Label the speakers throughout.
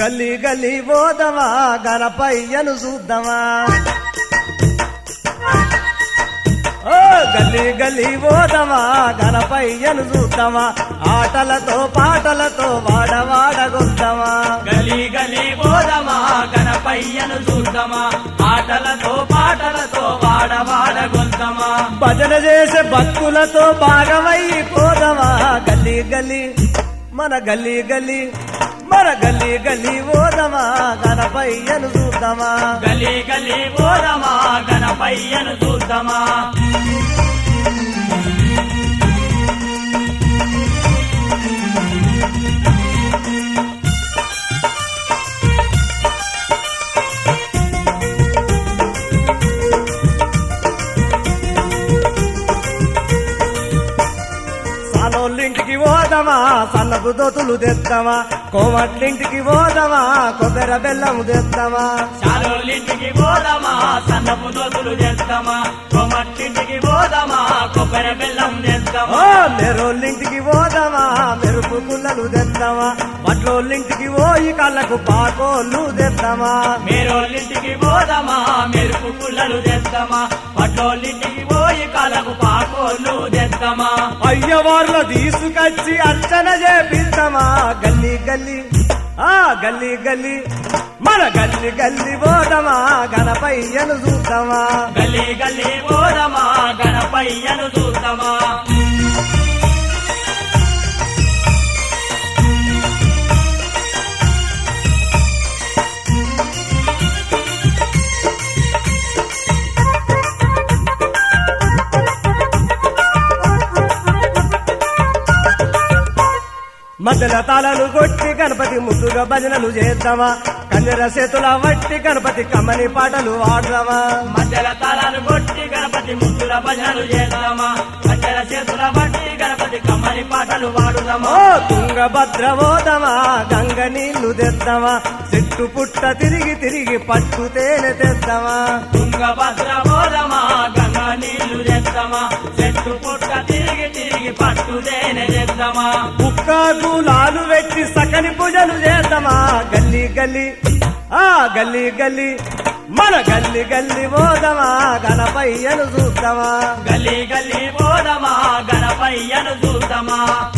Speaker 1: గల్లీ గల్లీ పోదమా గణపయ్యను చూద్దామా ఓ గల్లీ గల్లీ పోదమా గణపయ్యను చూద్దామా ఆటలతో పాటలతో వాడవాడ గొద్దమా
Speaker 2: గలీ గలీ పోదమా గణపయ్యను చూద్దామా ఆటలతో పాటలతో వాడ వాడ గొంతమా
Speaker 1: భజన చేసే భక్తులతో భాగమై పోదమా గల్లీ గల్లీ మన గల్లీ గల్లీ మన గల్లీ గల్లీ పోదమా గణపయ్యను చూద్దామా
Speaker 2: గలీ గలీ పోదమా గణపయ్యను చూద్దామా
Speaker 1: సానోళ్ళింటికి పోదమా సన్నపు దోతులు తెస్తామా కోమట్లింటికి పోదమా కొబ్బరి బెల్లం తెస్తామా
Speaker 2: చాలోలింటికి పోదమా సన్నపు దోతులు చేస్తామా కొమట్టింటికి పోదమా కొబ్బరి బెల్లం
Speaker 1: ఓ
Speaker 2: చేస్తామా
Speaker 1: మెరోళ్ళింటికి పోదమా మెరుపు గుల్లలు తెస్తామా వడ్లోళ్ళింటికి పోయి కళ్ళకు పాకోళ్ళు తెస్తామా
Speaker 2: మేరోళ్ళింటికి పోదమా మెరుపు పుల్లలు తెస్తామా పట్టోళ్ళింటికి పోయి కలకు పాకోళ్ళు తెస్తామా
Speaker 1: అయ్యవార్ల తీసుకొచ్చి అర్చన చేపిస్తామా గల్లీ గల్లీ ఆ గల్లీ గల్లీ మన గల్లీ గల్లీ పోదమా గణపయ్యను చూద్దామా
Speaker 2: గల్లీ గల్లీ పోదమా గణపయ్యను చూద్దామా
Speaker 1: మధ్యల తాళాలు కొట్టి గణపతి ముద్దుగా భజనలు చేద్దామా కంజర చేతుల వట్టి గణపతి కమ్మని పాటలు ఆడదామా
Speaker 2: మధ్యల తాళాలు కొట్టి గణపతి ముద్దుల భజనలు చేద్దామా మధ్యల చేతుల బట్టి గణపతి కమ్మని పాటలు పాడుదామా
Speaker 1: ఓ తుంగభద్ర పోదమా గంగ నీళ్లు తెద్దామా చెట్టు పుట్ట తిరిగి తిరిగి పట్టు తేనె తెద్దామా
Speaker 2: తుంగభద్ర పోదమా గంగా నీళ్లు తెద్దామా చెట్టు పుట్ట తిరిగి తిరిగి పట్టుదేనే తెద్దామా
Speaker 1: కుక్క గులాలు పెట్టి సకని పూజలు చేద్దామా గల్లీ గల్లీ ఆ గల్లీ గల్లీ మన గల్లీ గల్లీ పోదమా గణపయ్యను చూద్దామా
Speaker 2: గల్లీ గల్లీ పోదమా గణపయ్యను చూద్దామా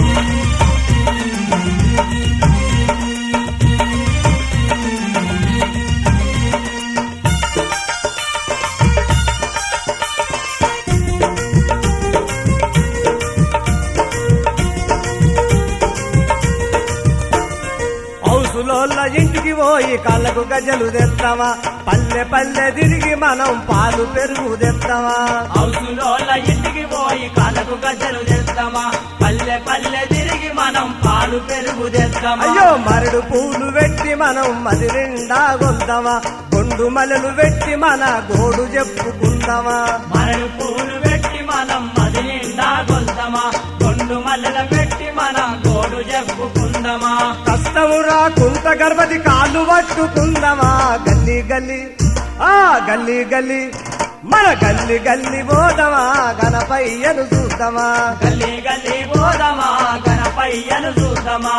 Speaker 1: హౌసులోళ్ళ ఇంటికి పోయి కళ్ళకు గజ్జలు తెస్తామా పల్లె పల్లె తిరిగి మనం పాలు పెరుగు తెస్తామా
Speaker 2: హౌసులోళ్ళ ఇంటికి పోయి కాళ్ళకు గజ్జలు తెస్తామా పల్లె పల్లె తిరిగి మనం పాలు పెరుగు తెస్తామా
Speaker 1: అయ్యో మరడు పూలు పెట్టి మనం మది నిండా గొందామా గొండు మలలు పెట్టి మన గోడు చెప్పుకుందామా
Speaker 2: మరడు పూలు పెట్టి మనం మది నిండా గొంతమా కొండు మల్లెల పెట్టి మనం గోడు చెప్పుకుందామా
Speaker 1: కష్టము రాకుంట గర్భతి కాళ్ళు పట్టుకుందామా గల్లీ గల్లీ ఆ గల్లీ గల్లీ మన గల్లీ గల్లీ పోదామా గణపయ్యను చూద్దామా
Speaker 2: గల్లీ గల్లీ పోదమా గణపయ్యను చూద్దామా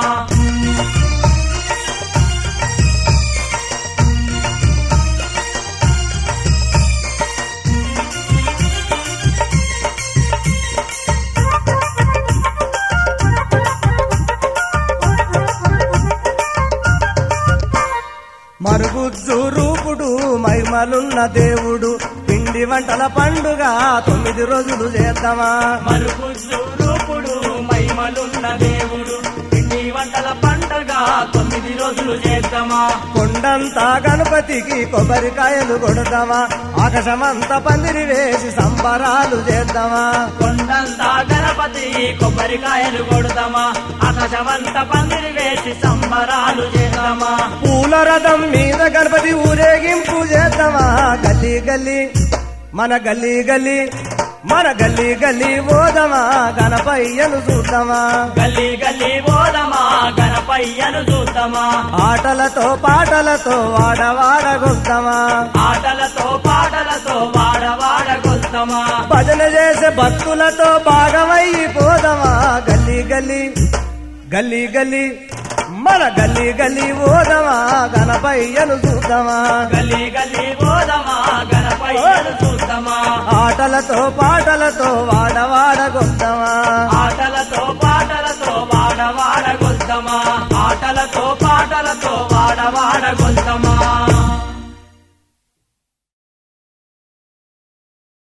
Speaker 1: మరుగుజ్జు రూపుడు మైమలున్న దేవుడు పిండి వంటల పండుగ తొమ్మిది రోజులు చేద్దామా
Speaker 2: మరుపు రూపుడు మహిమలున్న దేవుడు పిండి వంటల పండగ తొమ్మిది రోజులు చేద్దామా
Speaker 1: కొండంతా గణపతికి కొబ్బరికాయలు కొడదామా ఆకాశమంతా పందిరి వేసి సంబరాలు చేద్దామా
Speaker 2: కొండంతా గణపతి కొబ్బరికాయలు కొడదామా ఆకాశమంత పందిరి వేసి సంబరాలు చేద్దామా
Speaker 1: పూల రథం మీద గణపతి ఊరేగింపు చేద్దామా గల్లీ గల్లీ మన గల్లీ గల్లీ మన గల్లీ గల్లీ పోదమా గణపయ్యను చూద్దామా
Speaker 2: గల్లీ గల్లీ పోదమా గణపయ్యను చూద్దామా
Speaker 1: ఆటలతో పాటలతో వాడవాడ గొద్దమా
Speaker 2: ఆటలతో పాటలతో వాడ వాడ కొత్తమా
Speaker 1: భజన చేసే భక్తులతో భాగమై పోదమా గల్లీ గల్లీ గల్లీ గల్లీ మన గల్లీ గల్లీ ఓదమా గణపయ్యను చూద్దామా
Speaker 2: గల్లీ గల్లీ పోదమా గణపయ్యను చూద్దామా
Speaker 1: ఆటలతో పాటలతో వాడవాడ గొద్దమా
Speaker 2: ఆటలతో పాటలతో వాడవాడ గొద్దమా ఆటలతో పాటలతో